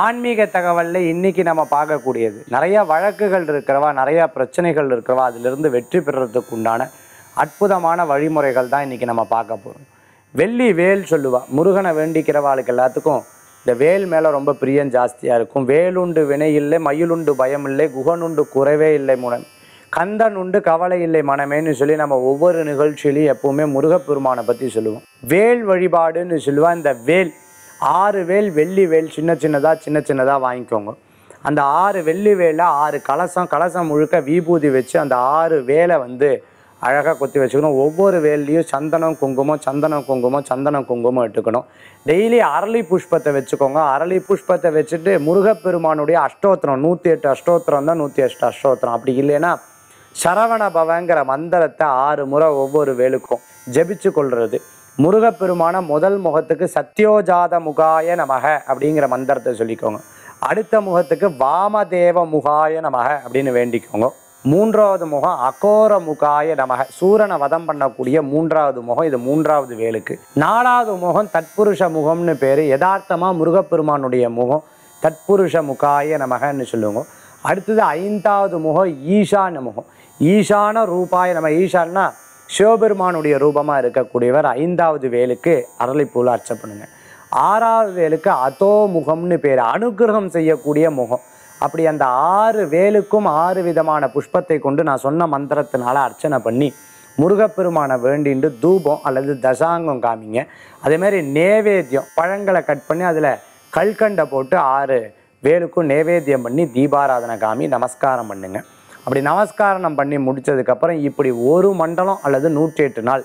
ஆன்மீக தகவலில் இன்னைக்கு நம்ம பார்க்கக்கூடியது நிறைய வழக்குகள் இருக்கிறவா நிறைய பிரச்சனைகள் இருக்கிறவா அதிலிருந்து வெற்றி பெறுறதுக்கு உண்டான அற்புதமான வழிமுறைகள் தான் இன்னைக்கு நம்ம பார்க்க போகிறோம் வெள்ளி வேல் சொல்லுவா முருகனை வேண்டிக்கிறவாளுக்கு எல்லாத்துக்கும் இந்த வேல் மேலே ரொம்ப பிரியம் ஜாஸ்தியாக இருக்கும் வேலுண்டு வினை இல்லை மயிலுண்டு பயம் இல்லை குகனுண்டு குறைவே இல்லை முனம் கந்தன் உண்டு கவலை இல்லை மனமேன்னு சொல்லி நம்ம ஒவ்வொரு நிகழ்ச்சியிலையும் எப்பவுமே முருகப்பெருமானை பற்றி சொல்லுவோம் வேல் வழிபாடுன்னு சொல்லுவா இந்த வேல் ஆறு வேல் வெள்ளி வேல் சின்ன சின்னதாக சின்ன சின்னதாக வாங்கிக்கோங்க அந்த ஆறு வெள்ளி வேலை ஆறு கலசம் கலசம் முழுக்க விபூதி வச்சு அந்த ஆறு வேலை வந்து அழகாக கொத்தி வச்சுக்கணும் ஒவ்வொரு வேல்லையும் சந்தனம் குங்குமம் சந்தனம் குங்குமம் சந்தனம் குங்குமம் எடுத்துக்கணும் டெய்லி அரளி புஷ்பத்தை வச்சுக்கோங்க அரளி புஷ்பத்தை வச்சுட்டு முருகப்பெருமானுடைய அஷ்டோத்திரம் நூற்றி எட்டு அஷ்டோத்திரம் தான் நூற்றி எட்டு அஷ்டோத்திரம் அப்படி இல்லைன்னா சரவண பவங்கிற மந்திரத்தை ஆறு முறை ஒவ்வொரு வேலுக்கும் ஜெபிச்சு கொள்றது முருகப்பெருமான முதல் முகத்துக்கு சத்யோஜாத முகாய நமக அப்படிங்கிற மந்திரத்தை சொல்லிக்கோங்க அடுத்த முகத்துக்கு வாமதேவ முகாய நமக அப்படின்னு வேண்டிக்கோங்க மூன்றாவது முகம் அகோர முகாய நமக சூரனை வதம் பண்ணக்கூடிய மூன்றாவது முகம் இது மூன்றாவது வேலுக்கு நாலாவது முகம் தத்புருஷ முகம்னு பேர் யதார்த்தமா முருகப்பெருமானுடைய முகம் தத்புருஷ முகாய நமகன்னு சொல்லுவோம் அடுத்தது ஐந்தாவது முகம் ஈசான முகம் ஈசான ரூபாய நம்ம ஈசான்னா சிவபெருமானுடைய ரூபமாக இருக்கக்கூடியவர் ஐந்தாவது வேலுக்கு அரளிப்பூல அர்ச்சனை பண்ணுங்க ஆறாவது வேலுக்கு அதோ முகம்னு பேர் அனுக்கிரகம் செய்யக்கூடிய முகம் அப்படி அந்த ஆறு வேலுக்கும் ஆறு விதமான புஷ்பத்தை கொண்டு நான் சொன்ன மந்திரத்தினால அர்ச்சனை பண்ணி முருகப்பெருமானை வேண்டிண்டு தூபம் அல்லது தசாங்கம் காமிங்க அதே மாதிரி நேவேத்தியம் பழங்களை கட் பண்ணி அதில் கல்கண்டை போட்டு ஆறு வேலுக்கும் நேவேத்தியம் பண்ணி தீபாராதனை காமி நமஸ்காரம் பண்ணுங்க அப்படி நமஸ்காரம் பண்ணி முடிச்சதுக்கப்புறம் இப்படி ஒரு மண்டலம் அல்லது நூற்றி எட்டு நாள்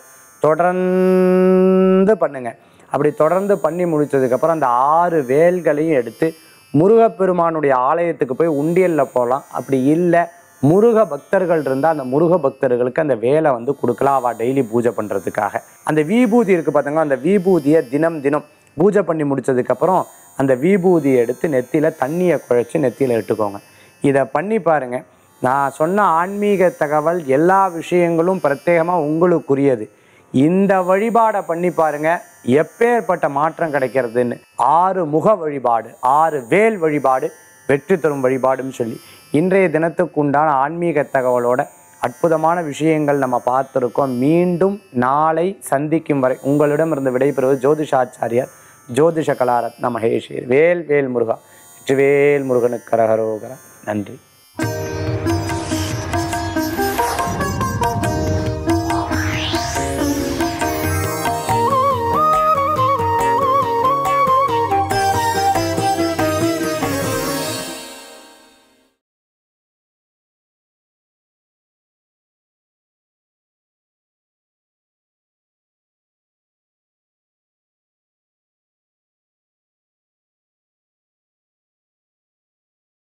தொடர்ந்து பண்ணுங்க அப்படி தொடர்ந்து பண்ணி முடிச்சதுக்கப்புறம் அந்த ஆறு வேல்களையும் எடுத்து முருகப்பெருமானுடைய ஆலயத்துக்கு போய் உண்டியலில் போகலாம் அப்படி இல்லை முருக பக்தர்கள் இருந்தால் அந்த முருக பக்தர்களுக்கு அந்த வேலை வந்து கொடுக்கலாம் அவள் டெய்லி பூஜை பண்ணுறதுக்காக அந்த விபூதி இருக்குது பார்த்தீங்கன்னா அந்த விபூதியை தினம் தினம் பூஜை பண்ணி முடிச்சதுக்கப்புறம் அந்த விபூதியை எடுத்து நெத்தியில் தண்ணியை குழைச்சி நெத்தியில் இட்டுக்கோங்க இதை பண்ணி பாருங்க நான் சொன்ன ஆன்மீக தகவல் எல்லா விஷயங்களும் பிரத்யேகமாக உங்களுக்குரியது இந்த வழிபாடை பண்ணி பாருங்க எப்பேற்பட்ட மாற்றம் கிடைக்கிறதுன்னு ஆறு முக வழிபாடு ஆறு வேல் வழிபாடு வெற்றி தரும் வழிபாடுன்னு சொல்லி இன்றைய தினத்துக்கு உண்டான ஆன்மீக தகவலோட அற்புதமான விஷயங்கள் நம்ம பார்த்துருக்கோம் மீண்டும் நாளை சந்திக்கும் வரை உங்களிடமிருந்து விடைபெறுவது ஜோதிஷாச்சாரியார் ஜோதிஷ கலாரத்ன மகேஷ் வேல் வேல் முருகா வெற்றிவேல் முருகனுக்கு கரகரோகர நன்றி